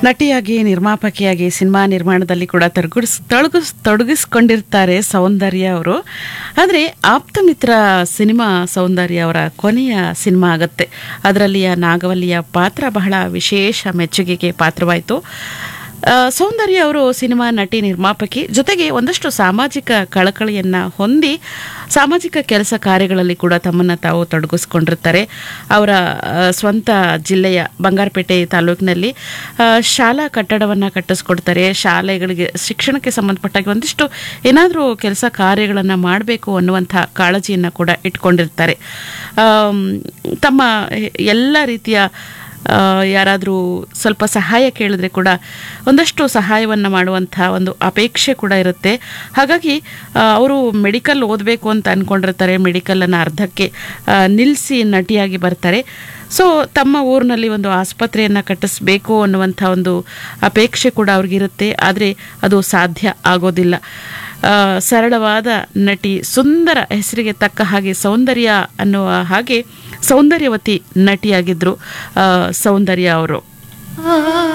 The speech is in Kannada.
ನಟಿಯಾಗಿ ನಿರ್ಮಾಪಕಿಯಾಗಿ ಸಿನಿಮಾ ನಿರ್ಮಾಣದಲ್ಲಿ ಕೂಡ ತೊಡಗಿಸ್ ತೊಡಗಿಸ್ ತೊಡಗಿಸ್ಕೊಂಡಿರ್ತಾರೆ ಸೌಂದರ್ಯ ಅವರು ಆದರೆ ಆಪ್ತಮಿತ್ರ ಸಿನಿಮಾ ಸೌಂದರ್ಯ ಅವರ ಕೊನೆಯ ಸಿನಿಮಾ ಆಗತ್ತೆ ಅದರಲ್ಲಿಯ ನಾಗವಲ್ಲಿಯ ಪಾತ್ರ ಬಹಳ ವಿಶೇಷ ಮೆಚ್ಚುಗೆಗೆ ಪಾತ್ರವಾಯಿತು ಆ, ಸೌಂದರ್ಯ ಅವರು ಸಿನಿಮಾ ನಟಿ ನಿರ್ಮಾಪಕಿ ಜೊತೆಗೆ ಒಂದಷ್ಟು ಸಾಮಾಜಿಕ ಕಳಕಳಿಯನ್ನ ಹೊಂದಿ ಸಾಮಾಜಿಕ ಕೆಲಸ ಕಾರ್ಯಗಳಲ್ಲಿ ಕೂಡ ತಮ್ಮನ್ನು ತಾವು ತೊಡಗಿಸ್ಕೊಂಡಿರ್ತಾರೆ ಅವರ ಆ, ಸ್ವಂತ ಜಿಲ್ಲೆಯ ಬಂಗಾರಪೇಟೆ ತಾಲೂಕಿನಲ್ಲಿ ಆ, ಶಾಲಾ ಕಟ್ಟಡವನ್ನು ಕಟ್ಟಿಸ್ಕೊಡ್ತಾರೆ ಶಾಲೆಗಳಿಗೆ ಶಿಕ್ಷಣಕ್ಕೆ ಸಂಬಂಧಪಟ್ಟಾಗ ಒಂದಿಷ್ಟು ಏನಾದರೂ ಕೆಲಸ ಕಾರ್ಯಗಳನ್ನು ಮಾಡಬೇಕು ಅನ್ನುವಂಥ ಕಾಳಜಿಯನ್ನು ಕೂಡ ಇಟ್ಕೊಂಡಿರ್ತಾರೆ ಆಮ್, ತಮ್ಮ ಎಲ್ಲ ರೀತಿಯ ಯಾರಾದರೂ ಸ್ವಲ್ಪ ಸಹಾಯ ಕೇಳಿದ್ರೆ ಕೂಡ ಒಂದಷ್ಟು ಸಹಾಯವನ್ನು ಮಾಡುವಂಥ ಒಂದು ಅಪೇಕ್ಷೆ ಕೂಡ ಇರುತ್ತೆ ಹಾಗಾಗಿ ಅವರು ಮೆಡಿಕಲ್ ಓದಬೇಕು ಅಂತ ಅಂದ್ಕೊಂಡಿರ್ತಾರೆ ಮೆಡಿಕಲನ್ನು ಅರ್ಧಕ್ಕೆ ನಿಲ್ಲಿಸಿ ನಟಿಯಾಗಿ ಬರ್ತಾರೆ ಸೊ ತಮ್ಮ ಊರಿನಲ್ಲಿ ಒಂದು ಆಸ್ಪತ್ರೆಯನ್ನು ಕಟ್ಟಿಸ್ಬೇಕು ಅನ್ನುವಂಥ ಒಂದು ಅಪೇಕ್ಷೆ ಕೂಡ ಅವ್ರಿಗಿರುತ್ತೆ ಆದರೆ ಅದು ಸಾಧ್ಯ ಆಗೋದಿಲ್ಲ ಆ, ಸರಳವಾದ ನಟಿ ಸುಂದರ ಹೆಸರಿಗೆ ತಕ್ಕ ಹಾಗೆ ಸೌಂದರ್ಯ ಅನ್ನುವ ಹಾಗೆ ಸೌಂದರ್ಯವತಿ ನಟಿಯಾಗಿದ್ದರು ಸೌಂದರ್ಯ ಅವರು